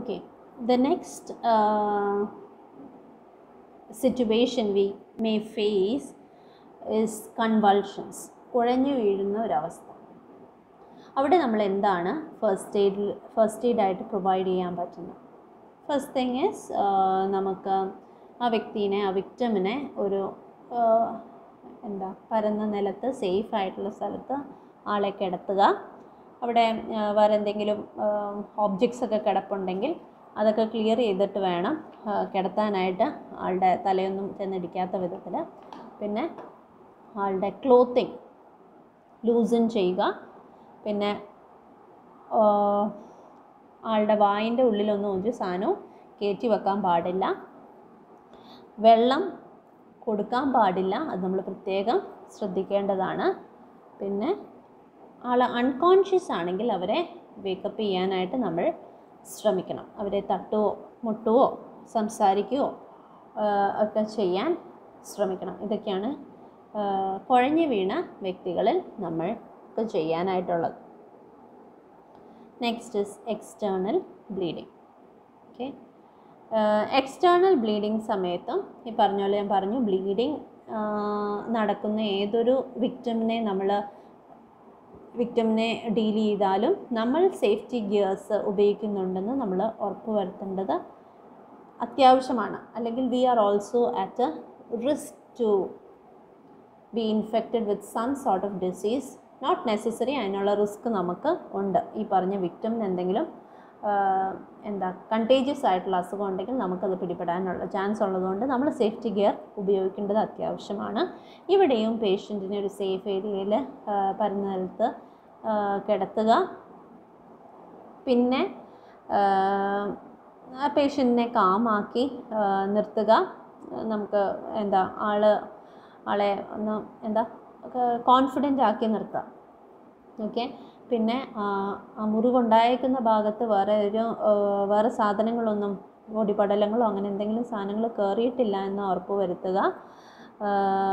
Okay, the next uh, situation we may face is convulsions. കുഴഞ്ഞു വീഴുന്ന ഒരവസ്ഥ അവിടെ നമ്മൾ എന്താണ് ഫസ്റ്റ് എയ്ഡിൽ ഫസ്റ്റ് എയ്ഡ് ആയിട്ട് പ്രൊവൈഡ് ചെയ്യാൻ പറ്റുന്നത് ഫസ്റ്റ് തിങ് ഈസ് നമുക്ക് ആ വ്യക്തിനെ ആ വിക്ടമിനെ ഒരു ആ, എന്താ പരന്ന നിലത്ത് സേഫ് ആയിട്ടുള്ള സ്ഥലത്ത് ആളെ കിടത്തുക അവിടെ ആ, വേറെ എന്തെങ്കിലും ഓബ്ജക്ട്സ് ഒക്കെ കിടപ്പുണ്ടെങ്കിൽ അതൊക്കെ ക്ലിയർ ചെയ്തിട്ട് വേണം ആ, കിടത്താനായിട്ട് ആളുടെ തലയൊന്നും ചെന്നിടിക്കാത്ത വിധത്തിൽ പിന്നെ ആളുടെ ക്ലോത്തിങ് ലൂസൺ ചെയ്യുക പിന്നെ ആ, ആളുടെ വായിൻ്റെ ഉള്ളിലൊന്നും ഒരു സാധനവും കയറ്റി വെക്കാൻ പാടില്ല വെള്ളം കൊടുക്കാൻ പാടില്ല അത് നമ്മൾ പ്രത്യേകം ശ്രദ്ധിക്കേണ്ടതാണ് പിന്നെ ആൾ അൺകോൺഷ്യസ് ആണെങ്കിൽ അവരെ വേക്കപ്പ് ചെയ്യാനായിട്ട് നമ്മൾ ശ്രമിക്കണം അവരെ തട്ടുവോ മുട്ടുവോ സംസാരിക്കുകയോ ആ, ഒക്കെ ചെയ്യാൻ ശ്രമിക്കണം ഇതൊക്കെയാണ് ആ, കുഴഞ്ഞു വീണ വ്യക്തികളിൽ നമ്മൾക്ക് ചെയ്യാനായിട്ടുള്ളത് next is external bleeding okay external bleeding സമയത്തും ഈ പറഞ്ഞ പോലെ ഞാൻ പറഞ്ഞു ബ്ലീഡിങ് നടക്കുന്ന ഏതൊരു വിക്ടിമിനെ നമ്മൾ വിക്ടിമിനെ ഡീൽ ചെയ്താലും നമ്മൾ സേഫ്റ്റി ഗിയേഴ്സ് ഉപയോഗിക്കുന്നുണ്ടെന്ന് നമ്മൾ ഉറപ്പ് വരുത്തേണ്ടത് അത്യാവശ്യമാണ് അല്ലെങ്കിൽ we are also at a risk to be infected with some sort of disease not necessary അതിനുള്ള റിസ്ക് നമുക്ക് ഉണ്ട് ഈ പറഞ്ഞ വിക്ടിമിന് എന്തെങ്കിലും ആഹ്, എന്താ കണ്ടേജിയസ് ആയിട്ടുള്ള അസുഖം ഉണ്ടെങ്കിൽ നമുക്കത് പിടിപെടാനുള്ള ചാൻസ് ഉള്ളതുകൊണ്ട് നമ്മൾ സേഫ്റ്റി ഗിയർ ഉപയോഗിക്കേണ്ടത് അത്യാവശ്യമാണ് ഇവിടെയും പേഷ്യൻറ്റിനെ ഒരു സേഫ് ഏരിയയിൽ പരന്ന നിലത്ത് ആഹ്, കിടത്തുക പിന്നെ ആഹ്, ആ പേഷ്യൻറ്റിനെ കാമാക്കി ആഹ്, നിർത്തുക നമുക്ക് എന്താ ആള് ആളെ ഒന്ന് എന്താ കോൺഫിഡൻ്റ് ആക്കി നിർത്തുക ഓക്കെ പിന്നെ ആ, ആ മുറിവുണ്ടായേക്കുന്ന ഭാഗത്ത് വേറെ ഒരു ആ, വേറെ സാധനങ്ങളൊന്നും പൊടിപടലങ്ങളോ അങ്ങനെ എന്തെങ്കിലും സാധനങ്ങൾ കയറിയിട്ടില്ല എന്ന് ഉറപ്പ് വരുത്തുക ആ,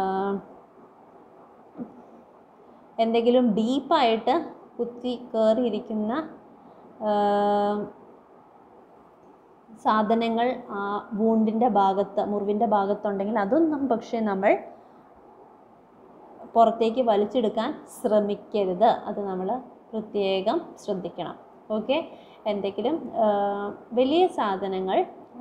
എന്തെങ്കിലും ഡീപ്പായിട്ട് കുത്തി കയറിയിരിക്കുന്ന ആ, സാധനങ്ങൾ ആ വൂണ്ടിൻ്റെ ഭാഗത്ത് മുറിവിൻ്റെ ഭാഗത്തുണ്ടെങ്കിൽ അതൊന്നും പക്ഷേ നമ്മൾ പുറത്തേക്ക് വലിച്ചെടുക്കാൻ ശ്രമിക്കരുത് അത് നമ്മൾ പ്രത്യേകം ശ്രദ്ധിക്കണം ഓക്കെ എന്തെങ്കിലും ആ, വലിയ സാധനങ്ങൾ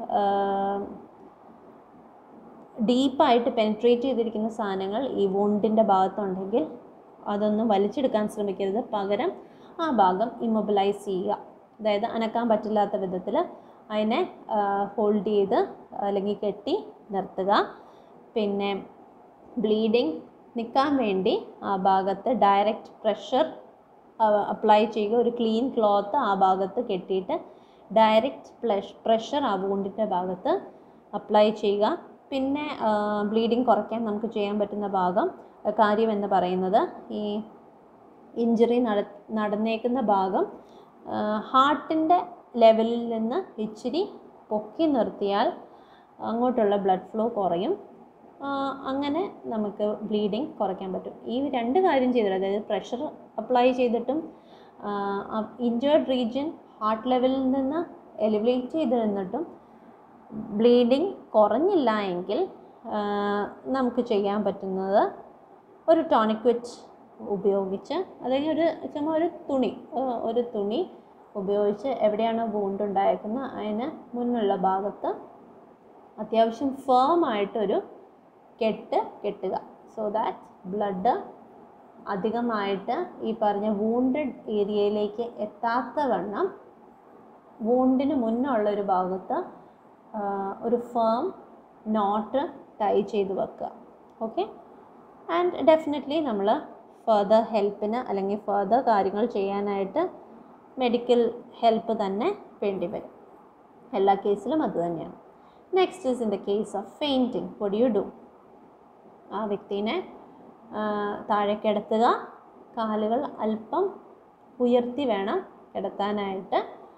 ഡീപ്പായിട്ട് പെനിട്രേറ്റ് ചെയ്തിരിക്കുന്ന സാധനങ്ങൾ ഈ വൂണ്ടിൻ്റെ ഭാഗത്തുണ്ടെങ്കിൽ അതൊന്നും വലിച്ചെടുക്കാൻ ശ്രമിക്കരുത് പകരം ആ ഭാഗം ഇമ്മൊബിലൈസ് ചെയ്യുക അതായത് അനക്കാൻ പറ്റില്ലാത്ത വിധത്തിൽ അതിനെ ഹോൾഡ് ചെയ്ത് അല്ലെങ്കിൽ കെട്ടി നിർത്തുക പിന്നെ ബ്ലീഡിങ് നിൽക്കാൻ വേണ്ടി ആ ഭാഗത്ത് ഡയറക്റ്റ് പ്രഷർ അപ്ലൈ ചെയ്യുക ഒരു ക്ലീൻ ക്ലോത്ത് ആ ഭാഗത്ത് കെട്ടിയിട്ട് ഡയറക്റ്റ് പ്ലഷ് പ്രഷർ ആ വൂണ്ടിൻ്റെ ഭാഗത്ത് അപ്ലൈ ചെയ്യുക പിന്നെ ബ്ലീഡിങ് കുറയ്ക്കാൻ നമുക്ക് ചെയ്യാൻ പറ്റുന്ന ഭാഗം ആ, കാര്യം എന്ന് പറയുന്നത് ഈ ഇഞ്ചുറി നട നടന്നേക്കുന്ന ഭാഗം ഹാർട്ടിൻ്റെ ലെവലിൽ നിന്ന് ഇച്ചിരി പൊക്കി നിർത്തിയാൽ അങ്ങോട്ടുള്ള ബ്ലഡ് ഫ്ലോ കുറയും ആ, അങ്ങനെ നമുക്ക് ബ്ലീഡിങ് കുറയ്ക്കാൻ പറ്റും ഈ രണ്ട് കാര്യം ചെയ്തിട്ട് അതായത് പ്രഷർ അപ്ലൈ ചെയ്തിട്ടും ഇഞ്ചേർഡ് റീജിയൻ ഹാർട്ട് ലെവലിൽ നിന്ന് എലിവേറ്റ് ചെയ്ത് നിന്നിട്ടും ബ്ലീഡിങ് കുറഞ്ഞില്ല എങ്കിൽ ആ, നമുക്ക് ചെയ്യാൻ പറ്റുന്നത് ഒരു ടോണിക്വിറ്റ് ഉപയോഗിച്ച് അല്ലെങ്കിൽ ഒരു ചുമ്മാ ഒരു തുണി ആ, ഒരു തുണി ഉപയോഗിച്ച് എവിടെയാണോ wound ഉണ്ടായേക്കുന്നത് അതിന് മുന്നുള്ള ഭാഗത്ത് അത്യാവശ്യം ഫേം ആയിട്ടൊരു കെട്ട് കെട്ടുക സോ ദാറ്റ് ബ്ലഡ് അധികമായിട്ട് ഈ പറഞ്ഞ വൂണ്ടഡ് ഏരിയയിലേക്ക് എത്താത്ത വണ്ണം വൂണ്ടിന് മുന്നുള്ള ഒരു ഭാഗത്ത് ആ, ഒരു ഫേം നോട്ട് ടൈ ചെയ്ത് വെക്കുക ഓക്കെ ആൻഡ് ഡെഫിനറ്റ്ലി നമ്മൾ ഫർദർ ഹെൽപ്പിന് അല്ലെങ്കിൽ ഫർദർ കാര്യങ്ങൾ ചെയ്യാനായിട്ട് മെഡിക്കൽ ഹെൽപ്പ് തന്നെ വേണ്ടി വരും എല്ലാ കേസിലും അത് തന്നെയാണ് next is in the case of fainting പൊടി യു ഡു ആ വ്യക്തിനെ ആ, താഴെ കിടത്തുക കാലുകൾ അല്പം ഉയർത്തി വേണം കിടത്താനായിട്ട്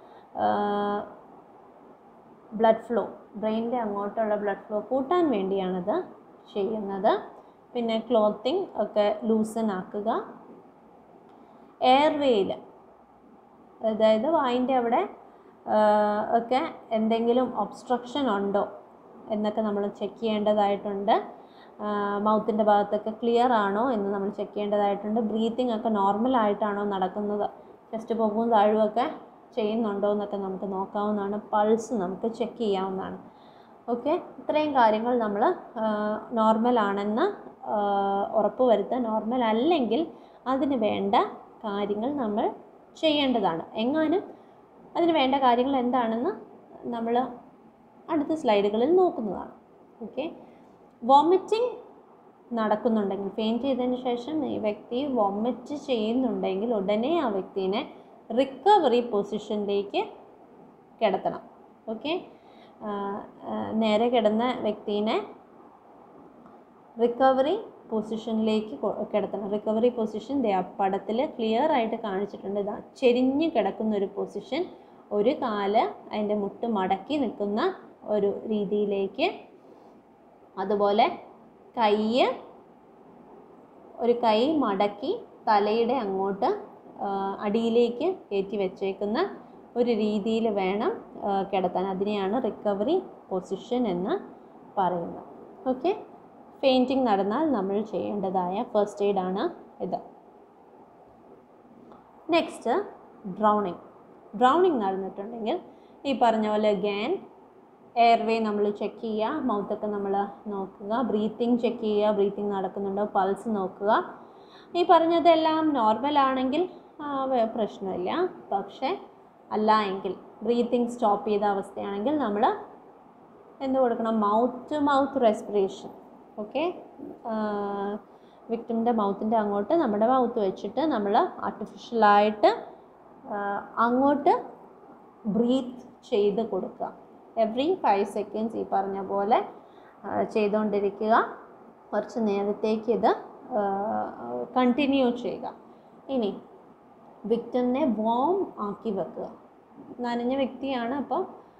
ബ്ലഡ് ഫ്ലോ ബ്രെയിനിൻ്റെ അങ്ങോട്ടുള്ള ബ്ലഡ് ഫ്ലോ കൂട്ടാൻ വേണ്ടിയാണത് ചെയ്യുന്നത് പിന്നെ ക്ലോത്തിങ് ഒക്കെ ലൂസൺ ആക്കുക എയർവേയിൽ അതായത് വായിൻ്റെ അവിടെ ഒക്കെ എന്തെങ്കിലും ഒബ്സ്ട്രക്ഷൻ ഉണ്ടോ എന്നൊക്കെ നമ്മൾ ചെക്ക് ചെയ്യേണ്ടതായിട്ടുണ്ട് മൗത്തിൻ്റെ ഭാഗത്തൊക്കെ ക്ലിയർ ആണോ എന്ന് നമ്മൾ ചെക്ക് ചെയ്യേണ്ടതായിട്ടുണ്ട് ബ്രീത്തിങ് ഒക്കെ നോർമൽ ആയിട്ടാണോ നടക്കുന്നത് ചെസ്റ്റ് പൊക്കവും താഴുമൊക്കെ ചെയ്യുന്നുണ്ടോ എന്നൊക്കെ നമുക്ക് നോക്കാവുന്നതാണ് പൾസ് നമുക്ക് ചെക്ക് ചെയ്യാവുന്നതാണ് ഓക്കെ ഇത്രയും കാര്യങ്ങൾ നമ്മൾ നോർമൽ ആണെന്ന് ഉറപ്പ് വരുത്തുക നോർമൽ അല്ലെങ്കിൽ അതിന് വേണ്ട കാര്യങ്ങൾ നമ്മൾ ചെയ്യേണ്ടതാണ് എങ്ങാനും അതിന് വേണ്ട കാര്യങ്ങൾ എന്താണെന്ന് നമ്മൾ അടുത്ത സ്ലൈഡുകളിൽ നോക്കുന്നതാണ് ഓക്കെ വോമിറ്റിംഗ് നടക്കുന്നുണ്ടെങ്കിൽ ഫെയിൻറ്റ് ചെയ്തതിന് ശേഷം ഈ വ്യക്തി വോമിറ്റ് ചെയ്യുന്നുണ്ടെങ്കിൽ ഉടനെ ആ വ്യക്തിനെ റിക്കവറി പൊസിഷനിലേക്ക് കിടത്തണം ഓക്കെ നേരെ കിടന്ന വ്യക്തിനെ റിക്കവറി പൊസിഷനിലേക്ക് കിടത്തണം റിക്കവറി പൊസിഷൻ ദേ ആ പടത്തിൽ ക്ലിയർ ആയിട്ട് കാണിച്ചിട്ടുണ്ട് ഇതാ ചെരിഞ്ഞ് കിടക്കുന്ന ഒരു പൊസിഷൻ ഒരു കാല് അതിൻ്റെ മുട്ട് മടക്കി നിൽക്കുന്ന ഒരു രീതിയിലേക്ക് അതുപോലെ കൈ ഒരു കൈ മടക്കി തലയുടെ അങ്ങോട്ട് അടിയിലേക്ക് കയറ്റി വെച്ചേക്കുന്ന ഒരു രീതിയിൽ വേണം കിടത്താൻ അതിനെയാണ് റിക്കവറി പൊസിഷൻ എന്ന് പറയുന്നത് ഓക്കെ ഫെയിൻറ്റിങ് നടന്നാൽ നമ്മൾ ചെയ്യേണ്ടതായ ഫസ്റ്റ് എയ്ഡ് ആണ് ഇത് നെക്സ്റ്റ് ഡ്രൗണിങ് ഡ്രൗണിങ് നടന്നിട്ടുണ്ടെങ്കിൽ ഈ പറഞ്ഞ പോലെ ഗാൻ എയർവേ നമ്മൾ ചെക്ക് ചെയ്യുക മൗത്തൊക്കെ നമ്മൾ നോക്കുക ബ്രീത്തിങ് ചെക്ക് ചെയ്യുക ബ്രീത്തിങ് നടക്കുന്നുണ്ടോ പൾസ് നോക്കുക ഈ പറഞ്ഞതെല്ലാം നോർമൽ ആണെങ്കിൽ പ്രശ്നമില്ല പക്ഷേ അല്ല എങ്കിൽ ബ്രീത്തിങ് സ്റ്റോപ്പ് ചെയ്ത അവസ്ഥയാണെങ്കിൽ നമ്മൾ എന്ത് കൊടുക്കണം mouth to mouth respiration okay വിക്ടിമിൻ്റെ മൗത്തിൻ്റെ അങ്ങോട്ട് നമ്മുടെ മൗത്ത് വെച്ചിട്ട് നമ്മൾ ആർട്ടിഫിഷ്യലായിട്ട് അങ്ങോട്ട് ബ്രീത്ത് ചെയ്ത് കൊടുക്കുക എവറി ഫൈവ് സെക്കൻഡ്സ് ഈ പറഞ്ഞ പോലെ ചെയ്തുകൊണ്ടിരിക്കുക കുറച്ച് നേരത്തേക്ക് ഇത് കണ്ടിന്യൂ ചെയ്യുക ഇനി വിക്ടിമിനെ വോം ആക്കി വെക്കുക നനഞ്ഞ വ്യക്തിയാണ് അപ്പം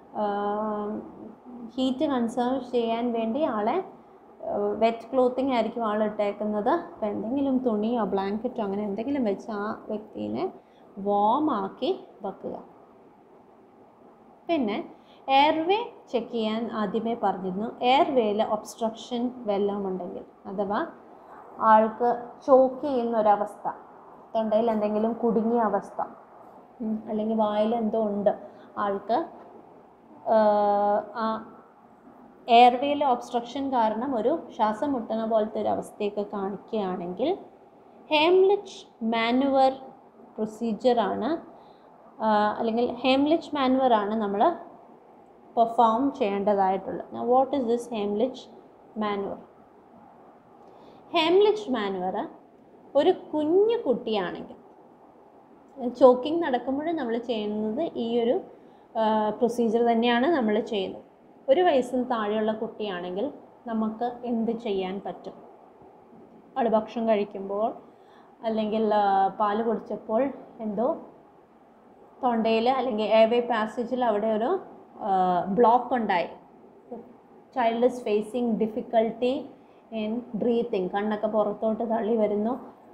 ഹീറ്റ് കൺസേർവ് ചെയ്യാൻ വേണ്ടി ആളെ വെറ്റ് ക്ലോത്തിങ് ആയിരിക്കും ആൾ ഇട്ടേക്കുന്നത് അപ്പോൾ എന്തെങ്കിലും തുണിയോ ബ്ലാങ്കറ്റോ അങ്ങനെ എന്തെങ്കിലും വെച്ച് ആ വ്യക്തിനെ വോം ആക്കി വെക്കുക പിന്നെ എയർവേ ചെക്ക് ചെയ്യാൻ ആദ്യമേ പറഞ്ഞിരുന്നു എയർവേയിൽ ഒബ്സ്ട്രക്ഷൻ വല്ലതും ഉണ്ടെങ്കിൽ അഥവാ ആൾക്ക് ചോക്ക് ചെയ്യുന്ന ഒരവസ്ഥ തൊണ്ടയിൽ എന്തെങ്കിലും കുടുങ്ങിയ അവസ്ഥ അല്ലെങ്കിൽ വായിൽ എന്തോ ഉണ്ട് ആൾക്ക് ആ എയർവേയിലെ ഒബ്സ്ട്രക്ഷൻ കാരണം ഒരു ശ്വാസം മുട്ടുന്ന പോലത്തെ ഒരു അവസ്ഥയൊക്കെ കാണിക്കുകയാണെങ്കിൽ ഹേംലിച്ച് മാനുവർ പ്രൊസീജിയറാണ് അല്ലെങ്കിൽ ഹേംലിച്ച് മാനുവറാണ് നമ്മൾ പെർഫോം ചെയ്യേണ്ടതായിട്ടുള്ളത് what is this Heimlich manoeuvre Heimlich manoeuvre ഒരു കുഞ്ഞു കുട്ടിയാണെങ്കിൽ ചോക്കിംഗ് നടക്കുമ്പോൾ നമ്മൾ ചെയ്യുന്നത് ഈ ഒരു പ്രൊസീജിയർ തന്നെയാണ് നമ്മൾ ചെയ്യുന്നത് ഒരു വയസ്സിന് താഴെയുള്ള കുട്ടിയാണെങ്കിൽ നമുക്ക് എന്ത് ചെയ്യാൻ പറ്റും ആൾ ഭക്ഷണം കഴിക്കുമ്പോൾ അല്ലെങ്കിൽ പാല് കുടിച്ചപ്പോൾ എന്തോ തൊണ്ടയിൽ അല്ലെങ്കിൽ എയർവേ പാസേജിൽ അവിടെ ഒരു ബ്ലോക്ക് ഉണ്ടായി child is facing difficulty in breathing കണ്ണൊക്കെ പുറത്തോട്ട് തള്ളി വരുന്നു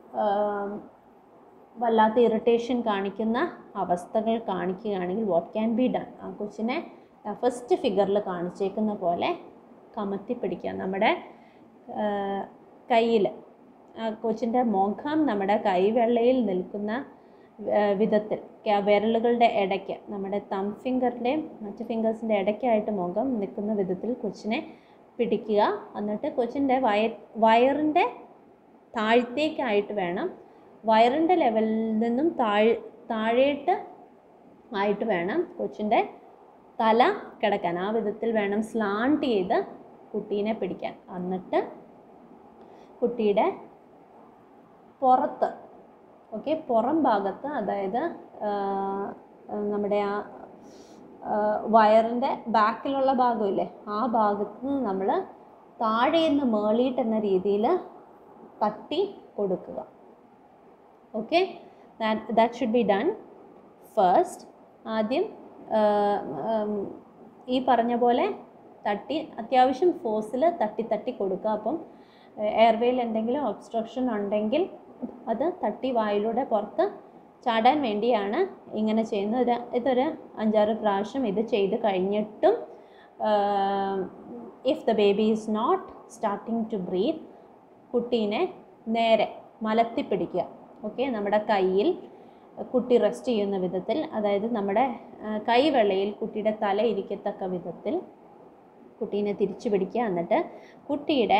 വല്ലാത്ത ഇറിറ്റേഷൻ കാണിക്കുന്ന അവസ്ഥകൾ കാണിക്കുകയാണെങ്കിൽ വാട്ട് ക്യാൻ ബി ഡൺ ആ കൊച്ചിനെ ഫസ്റ്റ് ഫിഗറിൽ കാണിച്ചേക്കുന്ന പോലെ കമത്തി പിടിക്കുക നമ്മുടെ കയ്യിൽ ആ കൊച്ചിൻ്റെ മുഖം നമ്മുടെ കൈവെള്ളയിൽ നിൽക്കുന്ന വിധത്തിൽ വിരലുകളുടെ ഇടയ്ക്ക് നമ്മുടെ തം ഫിംഗറിൻ്റെയും മറ്റ് ഫിംഗേഴ്സിൻ്റെ ഇടയ്ക്കായിട്ട് മുഖം നിൽക്കുന്ന വിധത്തിൽ കൊച്ചിനെ പിടിക്കുക എന്നിട്ട് കൊച്ചിൻ്റെ വയ വയറിൻ്റെ താഴത്തേക്കായിട്ട് വേണം വയറിൻ്റെ ലെവലിൽ നിന്നും താഴെ താഴേട്ട് ആയിട്ട് വേണം കൊച്ചിൻ്റെ തല കിടക്കാൻ ആ വിധത്തിൽ വേണം സ്ലാണ്ട് ചെയ്ത് കുട്ടീനെ പിടിക്കാൻ എന്നിട്ട് കുട്ടിയുടെ പുറത്ത് ഓക്കെ പുറം ഭാഗത്ത് അതായത് നമ്മുടെ ആ വയറിൻ്റെ ബാക്കിലുള്ള ഭാഗമില്ലേ ആ ഭാഗത്ത് നിന്ന് നമ്മൾ താഴെ നിന്ന് മേളിയിട്ട് എന്ന രീതിയിൽ തട്ടി കൊടുക്കുക okay that should be done first ആദ്യം ഈ പറഞ്ഞ പോലെ തട്ടി അത്യാവശ്യം ഫോഴ്സിൽ തട്ടി തട്ടി കൊടുക്കുക അപ്പം എയർവേയിൽ എന്തെങ്കിലും ഒബ്സ്ട്രക്ഷൻ ഉണ്ടെങ്കിൽ അത് തട്ടി വായിലൂടെ പുറത്ത് ചാടാൻ വേണ്ടിയാണ് ഇങ്ങനെ ചെയ്യുന്നത് ഒരു ഇതൊരു അഞ്ചാറ് പ്രാവശ്യം ഇത് ചെയ്ത് കഴിഞ്ഞിട്ടും if the baby is not starting to breathe കുട്ടീനെ നേരെ മലത്തി പിടിക്കുക ഓക്കെ നമ്മുടെ കയ്യിൽ കുട്ടി റെസ്റ്റ് ചെയ്യുന്ന വിധത്തിൽ അതായത് നമ്മുടെ ആ, കൈവെള്ളയിൽ കുട്ടിയുടെ തല ഇരിക്കത്തക്ക വിധത്തിൽ കുട്ടീനെ തിരിച്ചു പിടിക്കുക എന്നിട്ട് കുട്ടിയുടെ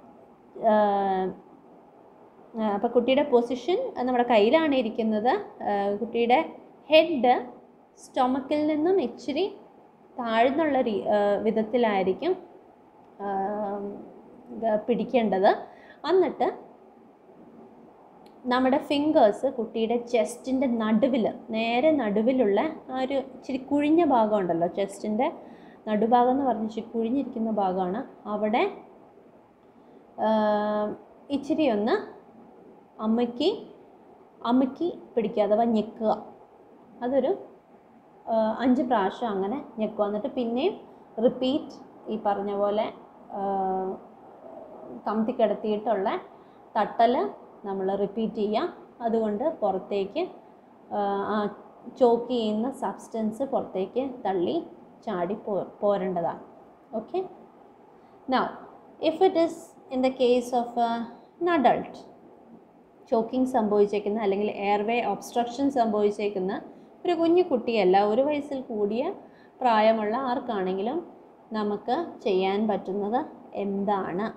അപ്പോൾ കുട്ടിയുടെ പൊസിഷൻ നമ്മുടെ കയ്യിലാണ് ഇരിക്കുന്നത് ആ, കുട്ടിയുടെ ഹെഡ് സ്റ്റൊമക്കിൽ നിന്നും ഇച്ചിരി താഴ്ന്നുള്ള രീ ആ, വിധത്തിലായിരിക്കും ആ, ഗ- പിടിക്കേണ്ടത് എന്നിട്ട് നമ്മുടെ ഫിംഗേഴ്സ് കുട്ടിയുടെ ചെസ്റ്റിൻ്റെ നടുവിൽ നേരെ നടുവിലുള്ള ആ ഒരു ഇച്ചിരി കുഴിഞ്ഞ ഭാഗം ഉണ്ടല്ലോ ചെസ്റ്റിൻ്റെ നടുഭാഗം എന്ന് പറഞ്ഞ് ഇച്ചിരി കുഴിഞ്ഞിരിക്കുന്ന ഭാഗമാണ് അവിടെ ആ, ഇച്ചിരി ഒന്ന് അമ്മയ്ക്ക് അമ്മയ്ക്ക് പിടിക്കുക അഥവാ ഞെക്കുക അതൊരു ആ, അഞ്ച് പ്രാവശ്യം അങ്ങനെ ഞെക്കുക എന്നിട്ട് പിന്നെയും റിപ്പീറ്റ് ഈ പറഞ്ഞ പോലെ ആ, കമത്തി കിടത്തിയിട്ടുള്ള തട്ടൽ നമ്മൾ റിപ്പീറ്റ് ചെയ്യുക അതുകൊണ്ട് പുറത്തേക്ക് ആ, ആ ചോക്ക് ചെയ്യുന്ന സബ്സ്റ്റൻസ് പുറത്തേക്ക് തള്ളി ചാടി പോ പോരേണ്ടതാണ് okay now if it is in the case of an adult choking സംഭവിച്ചേക്കുന്ന അല്ലെങ്കിൽ എയർവേ ഒബ്സ്ട്രക്ഷൻ സംഭവിച്ചേക്കുന്ന ഒരു കുഞ്ഞു കുട്ടിയല്ല ഒരു വയസ്സിൽ കൂടിയ പ്രായമുള്ള ആർക്കാണെങ്കിലും നമുക്ക് ചെയ്യാൻ പറ്റുന്നത് എന്താണ്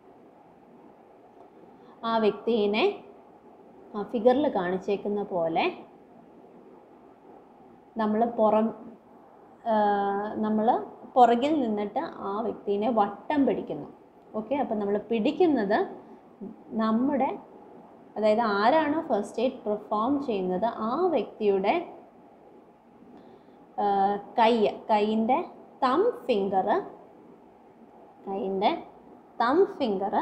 ആ വ്യക്തിയെ ആ ഫിഗറിൽ കാണിച്ചേക്കുന്ന പോലെ നമ്മൾ പുറം നമ്മൾ പുറകിൽ നിന്നിട്ട് ആ വ്യക്തിനെ വട്ടം പിടിക്കുന്നു ഓക്കെ അപ്പം നമ്മൾ പിടിക്കുന്നത് നമ്മുടെ അതായത് ആരാണോ ഫസ്റ്റ് എയ്ഡ് പെർഫോം ചെയ്യുന്നത് ആ വ്യക്തിയുടെ ആ, കൈ കൈയിൻ്റെ തം ഫിംഗർ കൈയിൻ്റെ തം ഫിംഗർ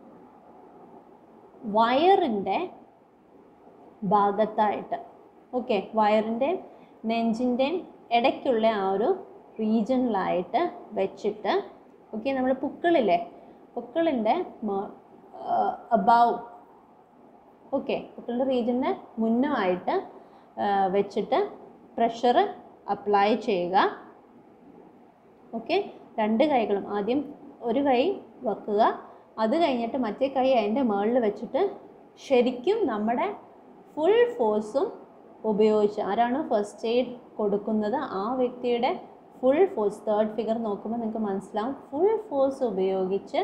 വയറിൻ്റെ ഭാഗത്തായിട്ട് ഓക്കെ വയറിൻ്റെയും നെഞ്ചിൻ്റെയും ഇടയ്ക്കുള്ള ആ ഒരു റീജിയണിലായിട്ട് വെച്ചിട്ട് ഓക്കെ നമ്മൾ പുക്കിളില്ലേ പുക്കിളിൻ്റെ അബവ് ഓക്കെ പുക്കിളിൻ്റെ റീജിയൻ്റെ മുന്നുമായിട്ട് ആ, വെച്ചിട്ട് പ്രഷർ അപ്ലൈ ചെയ്യുക ഓക്കെ രണ്ട് കൈകളും ആദ്യം ഒരു കൈ വെക്കുക അത് കഴിഞ്ഞിട്ട് മറ്റേ കൈ അതിൻ്റെ മുകളിൽ വെച്ചിട്ട് ശരിക്കും നമ്മുടെ ഫുൾ ഫോഴ്സും ഉപയോഗിച്ച് ആരാണ് ഫസ്റ്റ് എയ്ഡ് കൊടുക്കുന്നത് ആ വ്യക്തിയുടെ ഫുൾ ഫോഴ്സ് തേർഡ് ഫിഗർ നോക്കുമ്പോൾ നിങ്ങൾക്ക് മനസ്സിലാവും ഫുൾ ഫോഴ്സ് ഉപയോഗിച്ച്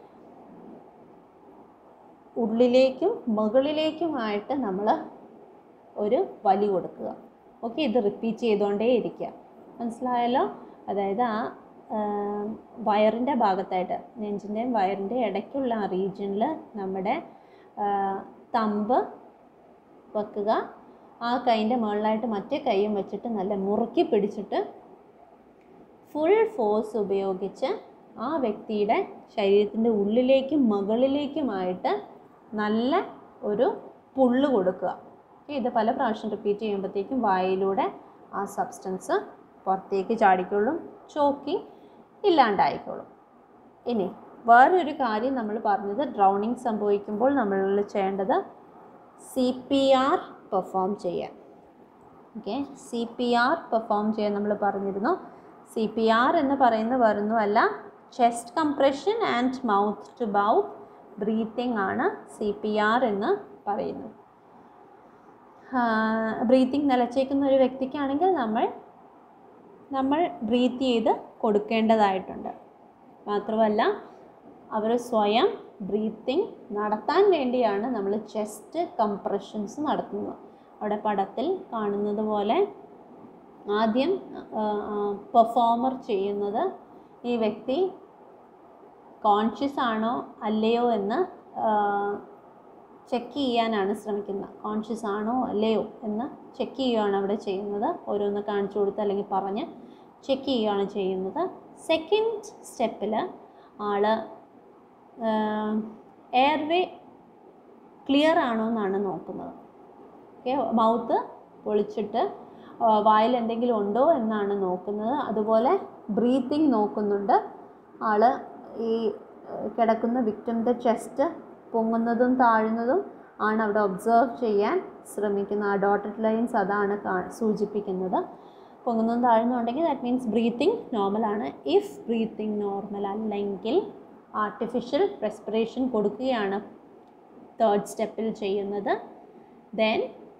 ഉള്ളിലേക്കും മുകളിലേക്കുമായിട്ട് നമ്മൾ ഒരു വലി കൊടുക്കുക ഓക്കെ ഇത് റിപ്പീറ്റ് ചെയ്തുകൊണ്ടേ ഇരിക്കുക മനസ്സിലായല്ലോ അതായത് ആ വയറിൻ്റെ ഭാഗത്തായിട്ട് നെഞ്ചിൻ്റെയും വയറിൻ്റെ ഇടയ്ക്കുള്ള ആ റീജിയനിൽ നമ്മുടെ ആ, തമ്പ് വെക്കുക ആ കൈൻ്റെ മുകളിലായിട്ട് മറ്റേ കൈയും വെച്ചിട്ട് നല്ല മുറുക്കി പിടിച്ചിട്ട് ഫുൾ ഫോഴ്സ് ഉപയോഗിച്ച് ആ വ്യക്തിയുടെ ശരീരത്തിൻ്റെ ഉള്ളിലേക്കും മുകളിലേക്കുമായിട്ട് നല്ല ഒരു പുള്ള് കൊടുക്കുക ഓക്കെ ഇത് പല പ്രാവശ്യം റിപ്പീറ്റ് ചെയ്യുമ്പോഴത്തേക്കും വായിലൂടെ ആ സബ്സ്റ്റൻസ് പുറത്തേക്ക് ചാടിക്കൊള്ളും ചോക്കി ഇല്ലാണ്ടായിക്കോളും ഇനി വേറൊരു കാര്യം നമ്മൾ പറഞ്ഞത് ഡ്രൗണിങ് സംഭവിക്കുമ്പോൾ നമ്മൾ ചെയ്യേണ്ടത് സി പി ആർ പെർഫോം ചെയ്യാൻ okay C P R perform ചെയ്യാൻ നമ്മൾ പറഞ്ഞിരുന്നു സി പി ആർ എന്ന് പറയുന്ന വരുന്നതല്ല chest compression and mouth to mouth breathing ആണ് സി പി ആർ എന്ന് പറയുന്നത് ബ്രീത്തിങ് നിലച്ചേക്കുന്ന ഒരു വ്യക്തിക്കാണെങ്കിൽ നമ്മൾ നമ്മൾ ബ്രീത്ത് ചെയ്ത് കൊടുക്കേണ്ടതായിട്ടുണ്ട് മാത്രമല്ല അവർ സ്വയം ബ്രീത്തിങ് നടത്താൻ വേണ്ടിയാണ് നമ്മൾ ചെസ്റ്റ് കംപ്രഷൻസ് നടത്തുന്നത് അവിടെ പടത്തിൽ കാണുന്നത് പോലെ ആദ്യം പെർഫോമർ ചെയ്യുന്നത് ഈ വ്യക്തി കോൺഷ്യസ് ആണോ അല്ലയോ എന്ന് ചെക്ക് ചെയ്യാനാണ് ശ്രമിക്കുന്നത് കോൺഷ്യസ് ആണോ അല്ലയോ എന്ന് ചെക്ക് ചെയ്യുകയാണ് അവിടെ ചെയ്യുന്നത് ഓരോന്ന് കാണിച്ചു കൊടുത്ത് അല്ലെങ്കിൽ പറഞ്ഞ് ചെക്ക് ചെയ്യുകയാണ് ചെയ്യുന്നത് സെക്കൻഡ് സ്റ്റെപ്പിൽ ആൾ എയർവേ ക്ലിയർ ആണോ എന്നാണ് നോക്കുന്നത് ഓക്കെ മൗത്ത് പൊളിച്ചിട്ട് ആ, വായിൽ എന്തെങ്കിലും ഉണ്ടോ എന്നാണ് നോക്കുന്നത് അതുപോലെ ബ്രീത്തിങ് നോക്കുന്നുണ്ട് ആൾ ഈ ആ, കിടക്കുന്ന വിക്ടിമിൻ്റെ ചെസ്റ്റ് പൊങ്ങുന്നതും താഴുന്നതും ആണ് അവിടെ ഒബ്സർവ് ചെയ്യാൻ ശ്രമിക്കുന്നത് ആ ഡോട്ടഡ് ലൈൻസ് അതാണ് കാ- സൂചിപ്പിക്കുന്നത് പൊങ്ങുന്നതും താഴ്ന്നുണ്ടെങ്കിൽ ദാറ്റ് മീൻസ് ബ്രീത്തിങ് നോർമലാണ് ഇഫ് ബ്രീത്തിങ് നോർമൽ അല്ലെങ്കിൽ ആർട്ടിഫിഷ്യൽ റെസ്പിറേഷൻ കൊടുക്കുകയാണ് തേർഡ് സ്റ്റെപ്പിൽ ചെയ്യുന്നത് ദെൻ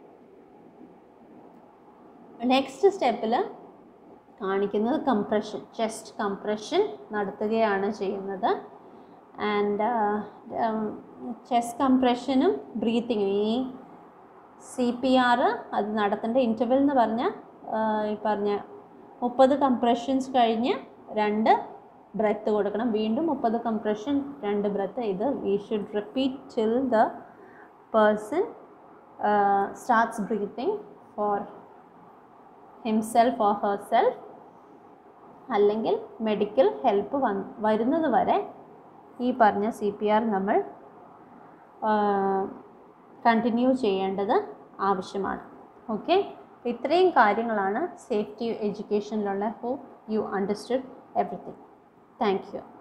നെക്സ്റ്റ് സ്റ്റെപ്പിൽ കാണിക്കുന്നത് കംപ്രഷൻ ചെസ്റ്റ് കംപ്രഷൻ നടത്തുകയാണ് ചെയ്യുന്നത് ആൻഡ് ചെസ്റ്റ് കംപ്രഷനും ബ്രീത്തിങ്ങും ഈ സി പി ആർ അത് നടത്തേണ്ട ഇൻ്റർവെൽ എന്ന് പറഞ്ഞാൽ ഈ പറഞ്ഞ മുപ്പത് കംപ്രഷൻസ് കഴിഞ്ഞ് രണ്ട് ബ്രെത്ത് കൊടുക്കണം വീണ്ടും മുപ്പത് കംപ്രഷൻ രണ്ട് ബ്രെത്ത് ഇത് we should repeat till the person starts breathing for himself or herself അല്ലെങ്കിൽ മെഡിക്കൽ ഹെൽപ്പ് വന്ന് വരുന്നത് വരെ ഈ പറഞ്ഞ സി പി ആർ നമ്മൾ കണ്ടിന്യൂ ചെയ്യേണ്ടത് ആവശ്യമാണ് ഓക്കെ ഇത്രയും കാര്യങ്ങളാണ് സേഫ്റ്റി എഡ്യൂക്കേഷനിലുള്ള hope you understood everything thank U